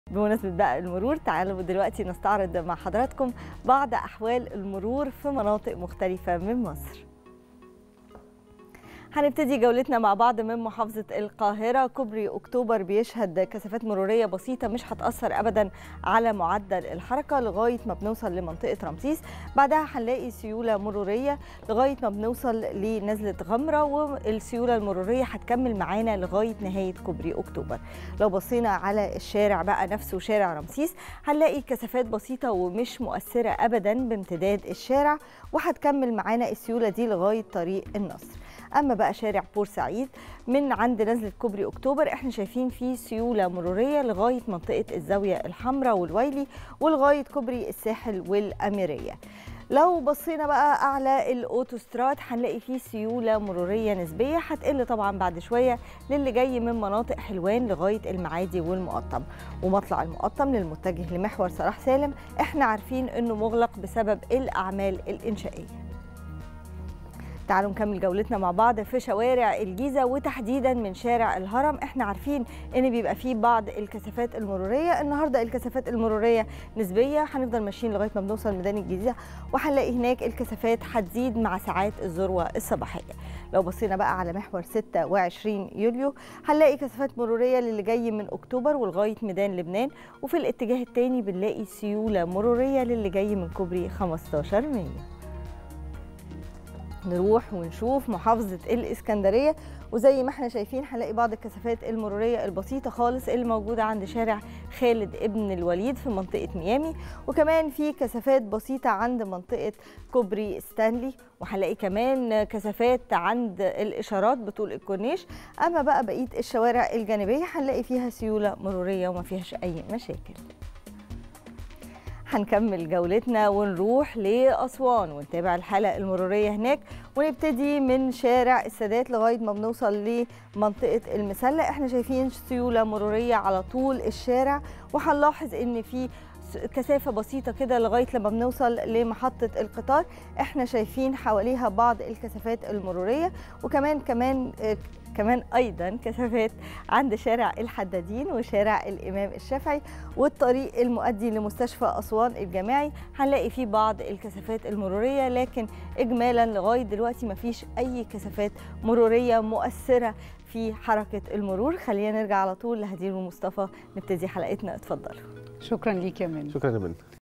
بمناسبة بقى المرور تعالوا دلوقتي نستعرض مع حضراتكم بعض أحوال المرور في مناطق مختلفة من مصر هنبتدي جولتنا مع بعض من محافظة القاهرة كوبري أكتوبر بيشهد كثافات مرورية بسيطة مش هتأثر أبدا على معدل الحركة لغاية ما بنوصل لمنطقة رمسيس بعدها هنلاقي سيولة مرورية لغاية ما بنوصل لنزلة غمرة والسيولة المرورية هتكمل معانا لغاية نهاية كوبري أكتوبر لو بصينا على الشارع بقى نفسه شارع رمسيس هنلاقي كثافات بسيطة ومش مؤثرة أبدا بامتداد الشارع وهتكمل معانا السيولة دي لغاية طريق النصر اما بقى شارع بورسعيد من عند نزله كوبري اكتوبر احنا شايفين فيه سيوله مروريه لغايه منطقه الزاويه الحمراء والويلي ولغايه كوبري الساحل والاميريه لو بصينا بقى اعلى الاوتوستراد هنلاقي فيه سيوله مروريه نسبيه هتقل طبعا بعد شويه للي جاي من مناطق حلوان لغايه المعادي والمقطم ومطلع المقطم للمتجه لمحور صلاح سالم احنا عارفين انه مغلق بسبب الاعمال الانشائيه تعالوا نكمل جولتنا مع بعض في شوارع الجيزة وتحديدا من شارع الهرم احنا عارفين ان بيبقى فيه بعض الكثافات المرورية النهاردة الكثافات المرورية نسبية هنفضل ماشيين لغاية ما بنوصل ميدان الجيزة وهنلاقي هناك الكثافات هتزيد مع ساعات الذروة الصباحية لو بصينا بقى على محور 26 يوليو هنلاقي كثافات مرورية للي جاي من اكتوبر ولغاية ميدان لبنان وفي الاتجاه الثاني بنلاقي سيولة مرورية للي جاي من كوبري 15 مايو نروح ونشوف محافظة الإسكندرية وزي ما احنا شايفين هنلاقي بعض الكثافات المرورية البسيطة خالص اللي موجودة عند شارع خالد ابن الوليد في منطقة ميامي وكمان في كثافات بسيطة عند منطقة كوبري ستانلي وهنلاقي كمان كثافات عند الإشارات بطول الكورنيش أما بقى بقية الشوارع الجانبية هنلاقي فيها سيولة مرورية وما فيهاش أي مشاكل هنكمل جولتنا ونروح لأسوان ونتابع الحالة المرورية هناك ونبتدي من شارع السادات لغاية ما بنوصل لمنطقة المسلة احنا شايفين سيولة مرورية على طول الشارع وهنلاحظ ان في كثافة بسيطة كده لغاية لما بنوصل لمحطة القطار احنا شايفين حواليها بعض الكثافات المرورية وكمان كمان كمان ايضا كثافات عند شارع الحدادين وشارع الامام الشافعي والطريق المؤدي لمستشفى اسوان الجامعي هنلاقي فيه بعض الكثافات المروريه لكن اجمالا لغايه دلوقتي ما فيش اي كثافات مروريه مؤثره في حركه المرور خلينا نرجع على طول لهدير ومصطفى نبتدي حلقتنا اتفضلوا شكرا ليك يا منى شكرا يا منى